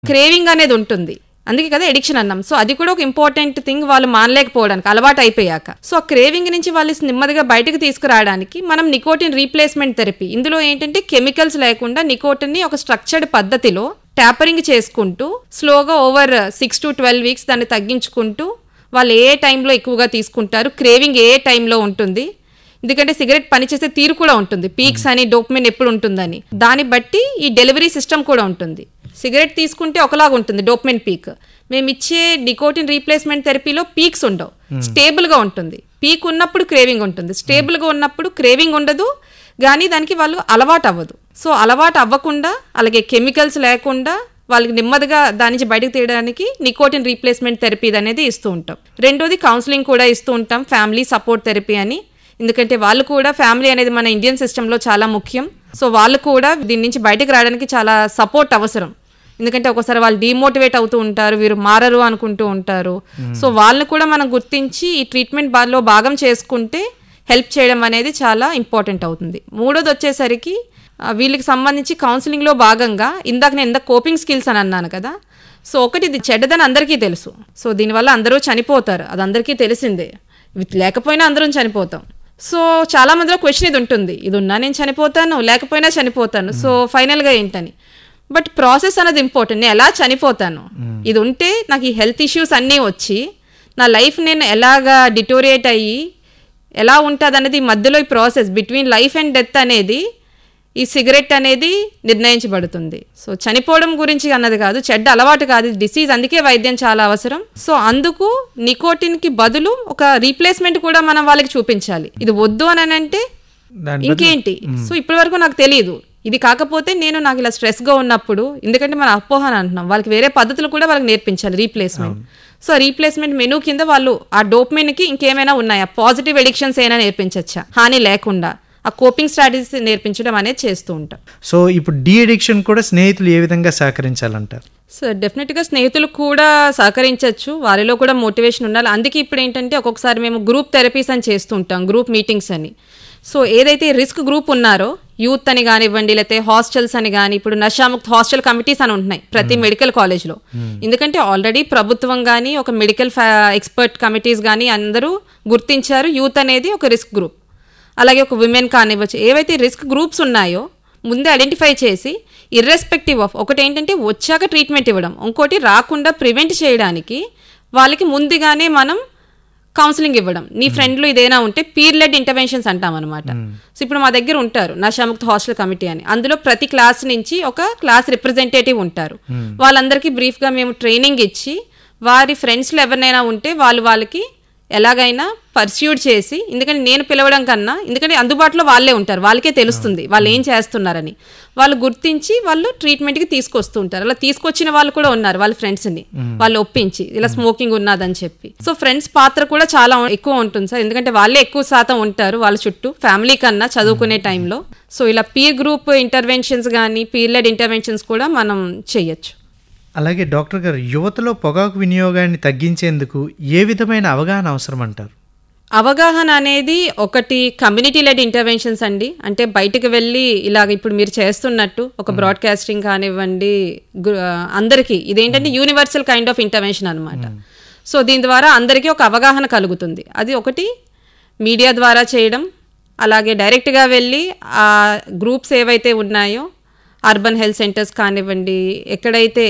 craving అనేది ఉంటుంది అందుకే కదా ఎడిక్షన్ అన్నాం సో అది కూడా ఒక ఇంపార్టెంట్ థింగ్ వాళ్ళు మానలేకపోవడానికి అలవాటు అయిపోయాక సో ఆ క్రేవింగ్ నుంచి వాళ్ళు నెమ్మదిగా బయటకు తీసుకురావడానికి మనం నికోటిన్ రీప్లేస్మెంట్ థెరపీ ఇందులో ఏంటంటే కెమికల్స్ లేకుండా నికోటిన్ ని ఒక స్ట్రక్చర్డ్ పద్ధతిలో ట్యాపరింగ్ చేసుకుంటూ స్లోగా over six to twelve weeks దాన్ని తగ్గించుకుంటూ వాళ్ళు ఏ టైంలో ఎక్కువగా తీసుకుంటారు క్రేవింగ్ ఏ టైంలో ఉంటుంది ఎందుకంటే సిగరెట్ పనిచేసే తీరు కూడా ఉంటుంది పీక్స్ అని డోప్మిన్ ఎప్పుడు ఉంటుందని దాన్ని బట్టి ఈ డెలివరీ సిస్టమ్ కూడా ఉంటుంది సిగరెట్ తీసుకుంటే ఒకలాగా ఉంటుంది డోప్మిన్ పీక్ మేము ఇచ్చే నికోటిన్ రీప్లేస్మెంట్ థెరపీలో పీక్స్ ఉండవు స్టేబుల్గా ఉంటుంది పీక్ ఉన్నప్పుడు క్రేవింగ్ ఉంటుంది స్టేబుల్గా ఉన్నప్పుడు క్రేవింగ్ ఉండదు కానీ దానికి వాళ్ళు అలవాటు అవ్వదు సో అలవాటు అవ్వకుండా అలాగే కెమికల్స్ లేకుండా వాళ్ళకి నెమ్మదిగా దాని నుంచి బయటకు తీయడానికి నికోటిన్ రీప్లేస్మెంట్ థెరపీ అనేది ఇస్తూ ఉంటాం రెండోది కౌన్సిలింగ్ కూడా ఇస్తూ ఉంటాం ఫ్యామిలీ సపోర్ట్ థెరపీ అని ఎందుకంటే వాళ్ళు కూడా ఫ్యామిలీ అనేది మన ఇండియన్ సిస్టంలో చాలా ముఖ్యం సో వాళ్ళు కూడా దీని నుంచి బయటకు రావడానికి చాలా సపోర్ట్ అవసరం ఎందుకంటే ఒకసారి వాళ్ళు డిమోటివేట్ అవుతూ ఉంటారు వీరు మారరు అనుకుంటూ ఉంటారు సో వాళ్ళని కూడా మనం గుర్తించి ఈ ట్రీట్మెంట్ బాలో భాగం చేసుకుంటే హెల్ప్ చేయడం అనేది చాలా ఇంపార్టెంట్ అవుతుంది మూడోది వచ్చేసరికి ఆ, వీళ్ళకి సంబంధించి కౌన్సిలింగ్లో భాగంగా ఇందాక నేను ఇందాక కోపింగ్ స్కిల్స్ అని అన్నాను కదా సో ఒకటి ఇది చెడ్డదని అందరికీ తెలుసు సో దీనివల్ల అందరూ చనిపోతారు అది అందరికీ తెలిసిందే ఇది లేకపోయినా అందరం చనిపోతాం సో చాలా మందిలో క్వశ్చన్ ఇది ఉంటుంది ఇది ఉన్నా నేను చనిపోతాను లేకపోయినా చనిపోతాను సో ఫైనల్గా ఏంటని బట్ ప్రాసెస్ అనేది ఇంపార్టెంట్ నేను ఎలా చనిపోతాను ఇది ఉంటే నాకు ఈ హెల్త్ ఇష్యూస్ అన్నీ వచ్చి నా లైఫ్ నేను ఎలాగా డిటోరియేట్ అయ్యి ఎలా ఉంటుంది అనేది ఈ మధ్యలో ఈ process between life and death అనేది ఈ సిగరెట్ అనేది నిర్ణయించబడుతుంది సో చనిపోవడం గురించి అన్నది కాదు చెడ్డ అలవాటు కాదు డిసీజ్ అందుకే వైద్యం చాలా అవసరం సో అందుకు నికోటిన్ కి బదులు ఒక రీప్లేస్మెంట్ కూడా మనం వాళ్ళకి చూపించాలి ఇది వద్దు అని అంటే దాని ఇంకేంటి సో ఇప్పటి వరకు నాకు తెలియదు ఇది కాకపోతే నేను నాకు ఇలా స్ట్రెస్ గా ఉన్నప్పుడు ఎందుకంటే మన అపోహ అని అంటున్నాం వాళ్ళకి వేరే పద్ధతులు కూడా వాళ్ళకి నేర్పించాలి రీప్లేస్మెంట్ సో రీప్లేస్మెంట్ మెనూ కింద వాళ్ళు ఆ డోప్మిన్ కి ఇంకేమైనా ఉన్నాయా పాజిటివ్ ఎడిక్షన్స్ అయినా నేర్పించచ్చా హాని లేకుండా ఆ కోపింగ్ స్ట్రాటజీస్ నేర్పించడం అనేది చేస్తూ ఉంటాం సో ఇప్పుడు డీ అడిక్షన్ కూడా స్నేహితులు ఏ విధంగా సహకరించాలంటారు సో డెఫినెట్గా స్నేహితులు కూడా సహకరించవచ్చు వారిలో కూడా మోటివేషన్ ఉండాలి అందుకే ఇప్పుడు ఏంటంటే ఒక్కొక్కసారి మేము గ్రూప్ థెరపీస్ అని చేస్తూ ఉంటాం గ్రూప్ మీటింగ్స్ అని సో ఏదైతే రిస్క్ గ్రూప్ ఉన్నారో యూత్ అని కానివ్వండి లేకపోతే హాస్టల్స్ అని కానీ ఇప్పుడు నషాముక్త్ హాస్టల్ కమిటీస్ అని ఉంటున్నాయి ప్రతి మెడికల్ కాలేజ్లో ఎందుకంటే ఆల్రెడీ ప్రభుత్వం కానీ ఒక మెడికల్ ఎక్స్పర్ట్ కమిటీస్ కానీ అందరూ గుర్తించారు యూత్ అనేది ఒక రిస్క్ గ్రూప్ అలాగే ఒక విమెన్ కానివ్వచ్చు ఏవైతే రిస్క్ గ్రూప్స్ ఉన్నాయో ముందే ఐడెంటిఫై చేసి ఇర్రెస్పెక్టివ్ ఆఫ్ ఒకటి ఏంటంటే వచ్చాక ట్రీట్మెంట్ ఇవ్వడం ఇంకోటి రాకుండా ప్రివెంట్ చేయడానికి వాళ్ళకి ముందుగానే మనం కౌన్సిలింగ్ ఇవ్వడం నీ ఫ్రెండ్లు ఇదేనా ఉంటే పీర్ లెడ్ ఇంటర్వెన్షన్స్ అంటాం అనమాట సో ఇప్పుడు మా దగ్గర ఉంటారు నషాముక్త హాస్టల్ కమిటీ అని అందులో ప్రతి క్లాస్ నుంచి ఒక క్లాస్ రిప్రజెంటేటివ్ ఉంటారు వాళ్ళందరికీ బ్రీఫ్గా మేము ట్రైనింగ్ ఇచ్చి వారి ఫ్రెండ్స్లో ఎవరినైనా ఉంటే వాళ్ళు వాళ్ళకి ఎలాగైనా పర్స్యూడ్ చేసి ఎందుకంటే నేను పిలవడం కన్నా ఎందుకంటే అందుబాటులో వాళ్ళే ఉంటారు వాళ్ళకే తెలుస్తుంది వాళ్ళు ఏం చేస్తున్నారని వాళ్ళు గుర్తించి వాళ్ళు ట్రీట్మెంట్కి తీసుకొస్తూ ఉంటారు అలా తీసుకొచ్చిన వాళ్ళు కూడా ఉన్నారు వాళ్ళ ఫ్రెండ్స్ని వాళ్ళు ఒప్పించి ఇలా స్మోకింగ్ ఉన్నదని చెప్పి సో ఫ్రెండ్స్ పాత్ర కూడా చాలా ఎక్కువ ఉంటుంది సార్ ఎందుకంటే వాళ్ళే ఎక్కువ శాతం ఉంటారు వాళ్ళ చుట్టూ ఫ్యామిలీ కన్నా చదువుకునే టైంలో సో ఇలా పీర్ గ్రూప్ ఇంటర్వెన్షన్స్ కానీ పీర్ లెడ్ ఇంటర్వెన్షన్స్ కూడా మనం చేయొచ్చు అలాగే డాక్టర్ గారు యువతలో పొగాకు వినియోగాన్ని తగ్గించేందుకు ఏ విధమైన అవగాహన అవసరం అంటారు అవగాహన అనేది ఒకటి కమ్యూనిటీ లెడ్ ఇంటర్వెన్షన్స్ అండి అంటే బయటకు వెళ్ళి ఇలాగ ఇప్పుడు మీరు చేస్తున్నట్టు ఒక బ్రాడ్కాస్టింగ్ కానివ్వండి గు- అందరికీ ఇదేంటంటే యూనివర్సల్ కైండ్ ఆఫ్ ఇంటర్వెన్షన్ అనమాట సో దీని ద్వారా అందరికీ ఒక అవగాహన కలుగుతుంది అది ఒకటి మీడియా ద్వారా చేయడం అలాగే డైరెక్ట్గా వెళ్ళి ఆ గ్రూప్స్ ఏవైతే ఉన్నాయో అర్బన్ హెల్త్ సెంటర్స్ కానివ్వండి ఎక్కడైతే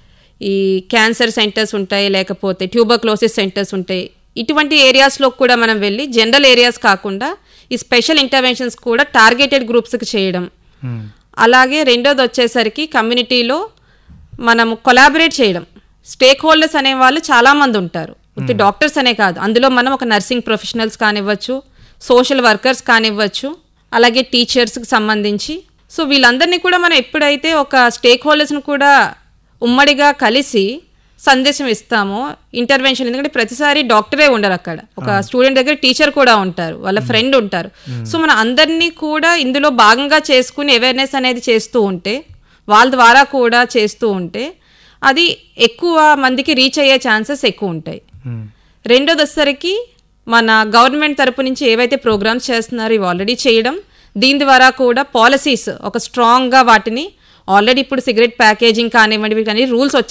ఈ క్యాన్సర్ సెంటర్స్ ఉంటాయి లేకపోతే ట్యూబర్క్లోసిస్ సెంటర్స్ ఉంటాయి ఇటువంటి ఏరియాస్లో కూడా మనం వెళ్ళి జనరల్ ఏరియాస్ కాకుండా ఈ స్పెషల్ ఇంటర్వెన్షన్స్ కూడా టార్గెటెడ్ గ్రూప్స్కి చేయడం అలాగే రెండోది వచ్చేసరికి కమ్యూనిటీలో మనం కొలాబరేట్ చేయడం స్టేక్ హోల్డర్స్ అనే వాళ్ళు చాలామంది ఉంటారు ఉత్తి డాక్టర్స్ అనే కాదు అందులో మనం ఒక నర్సింగ్ ప్రొఫెషనల్స్ కానివ్వచ్చు సోషల్ వర్కర్స్ కానివ్వచ్చు అలాగే టీచర్స్కి సంబంధించి సో వీళ్ళందరినీ కూడా మనం ఎప్పుడైతే ఒక స్టేక్ హోల్డర్స్ని కూడా ఉమ్మడిగా కలిసి సందేశం ఇస్తామో ఇంటర్వెన్షన్ ఎందుకంటే ప్రతిసారి డాక్టరే ఉండరు అక్కడ ఒక స్టూడెంట్ దగ్గర టీచర్ కూడా ఉంటారు వాళ్ళ ఫ్రెండ్ ఉంటారు సో మన అందరినీ కూడా ఇందులో భాగంగా చేసుకుని అవేర్నెస్ అనేది చేస్తూ ఉంటే వాళ్ళ ద్వారా కూడా చేస్తూ ఉంటే అది ఎక్కువ మందికి రీచ్ అయ్యే ఛాన్సెస్ ఎక్కువ ఉంటాయి రెండోది వచ్చేసరికి మన గవర్నమెంట్ తరపు నుంచి ఏవైతే ప్రోగ్రామ్స్ చేస్తున్నారో ఇవి ఆల్రెడీ చేయడం దీని ద్వారా కూడా పాలసీస్ ఒక స్ట్రాంగ్గా వాటిని ఆల్రెడీ ఇప్పుడు సిగరెట్ ప్యాకేజింగ్ కానివ్వండి వీటికి రూల్స్